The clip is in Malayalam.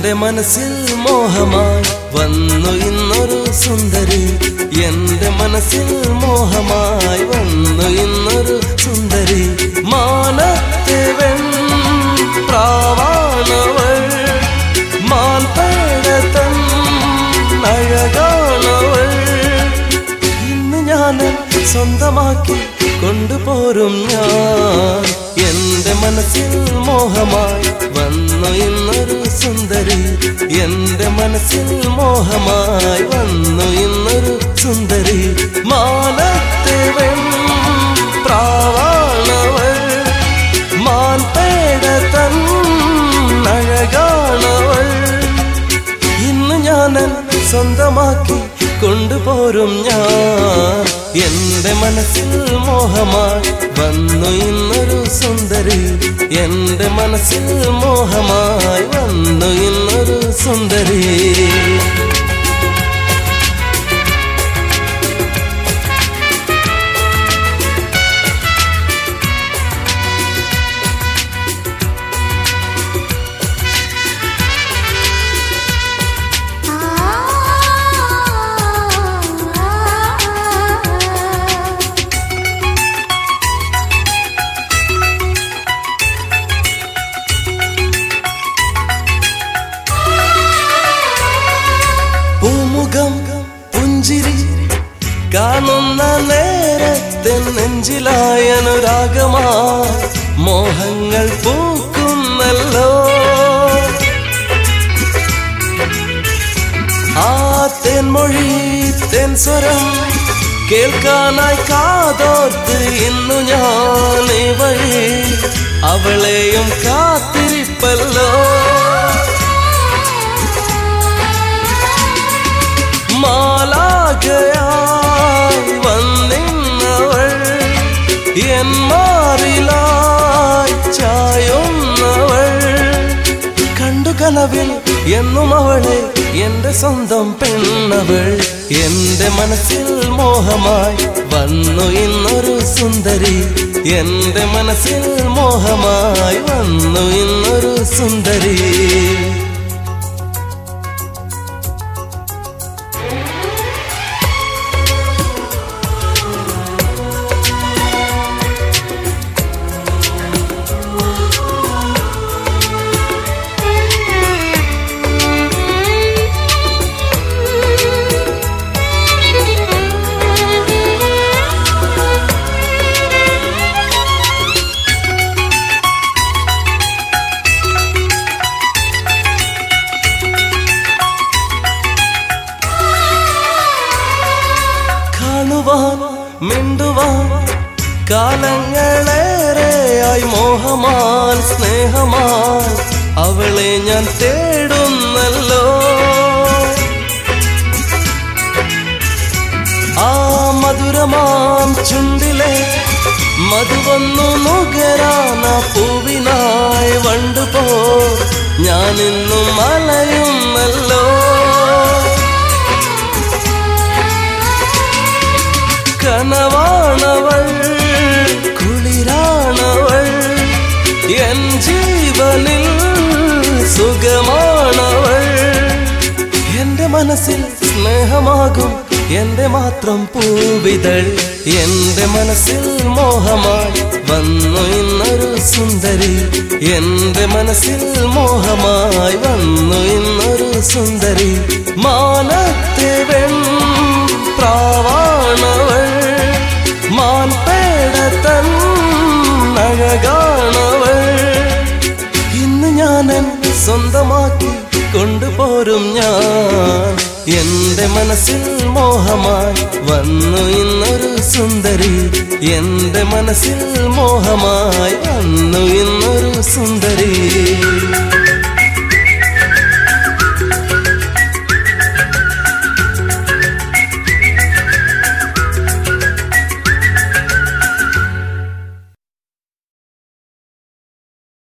എന്റെ മനസ്സിൽ മോഹമായി വന്നു ഇന്നൊരു സുന്ദരി എന്റെ മനസ്സിൽ മോഹമായി വന്നു ഇന്നൊരു സുന്ദരി മാനത്തെ വെൺ പ്രാവാണവൾ മാൽപ്പേടത്തൻ അഴകാണവൾ ഇന്ന് ഞാൻ സ്വന്തമാക്കി കൊണ്ടുപോരും ഞാൻ എന്റെ മനസ്സിൽ മോഹമായി വന്നു ഇന്നൊരു സുന്ദരി എന്റെ മനസ്സിൽ മോഹമായി വന്നു ഇന്നൊരു സുന്ദരി മാനത്തെ വെൺ പ്രാവാണവൾ മാൻപേട തൻ അഴകാണവൾ ഇന്ന് ഞാൻ സ്വന്തമാക്കി കൊണ്ടുപോരും ഞാൻ എന്റെ മനസ്സിൽ മോഹമായി വന്നു ഇന്നൊരു സുന്ദരി എന്റെ മനസ്സിൽ മോഹമായി വന്നു ഇന്നൊരു സുന്ദരി പൂമുഖം പുഞ്ചിരി കാണുന്ന നേരത്തെ നെഞ്ചിലായ അനുരാഗമാ മോഹങ്ങൾ പൂക്കുന്നല്ലോ ആ തേൻമൊഴി തേൻ സ്വരം കേൾക്കാനായി കാതോർത്ത് ഇന്നു ഞാൻ ഈ വഴി അവളെയും കാത്തിരിപ്പല്ലോ മാലാകയായി വന്നിന്നവൾ എൻ മാറിലായി ചായുന്നവൾ കണ്ടു കനവിൽ എന്നും അവളെ എന്റെ സ്വന്തം പെണ്ണവൾ എന്റെ മനസ്സിൽ മോഹമായി വന്നു ഇന്നൊരു സുന്ദരി എന്റെ മനസ്സിൽ മോഹമായി വന്നു ഇന്നൊരു സുന്ദരി കാണുവാൻ മിണ്ടുവാൻ കാലങ്ങളേറെയായി മോഹമാൻ സ്നേഹമാൻ അവളെ ഞാൻ തേടുന്നല്ലോ ആ മധുരമാം ചുണ്ടിലെ മധുവന്നു നുകരാന പൂവിനായി വണ്ടുപോ ഞാനിന്നും മലയുന്നല്ലോ കനവാണവൾ കുളിരാണവൾ എൻ ജീവനിൽ സുഖമാണവൾ എന്റെ മനസ്സിൽ സ്നേഹമാകും എന്റെ മാത്രം പൂവിതൾ എന്റെ മനസ്സിൽ മോഹമായി വന്നു ഇന്നൊരു സുന്ദരി എന്റെ മനസ്സിൽ മോഹമായി വന്നു ഇന്നൊരു സുന്ദരി മാനത്തെ വെൺ പ്രാവാണവൾ മാൻപേട തൻ അഴകാണവൾ ഇന്ന് ഞാൻ സ്വന്തമാക്കി കൊണ്ടുപോരും ഞാൻ എന്റെ മനസ്സിൽ മോഹമായി വന്നു ഇന്നൊരു സുന്ദരി എന്റെ മനസ്സിൽ മോഹമായി വന്നു ഇന്നൊരു സുന്ദരി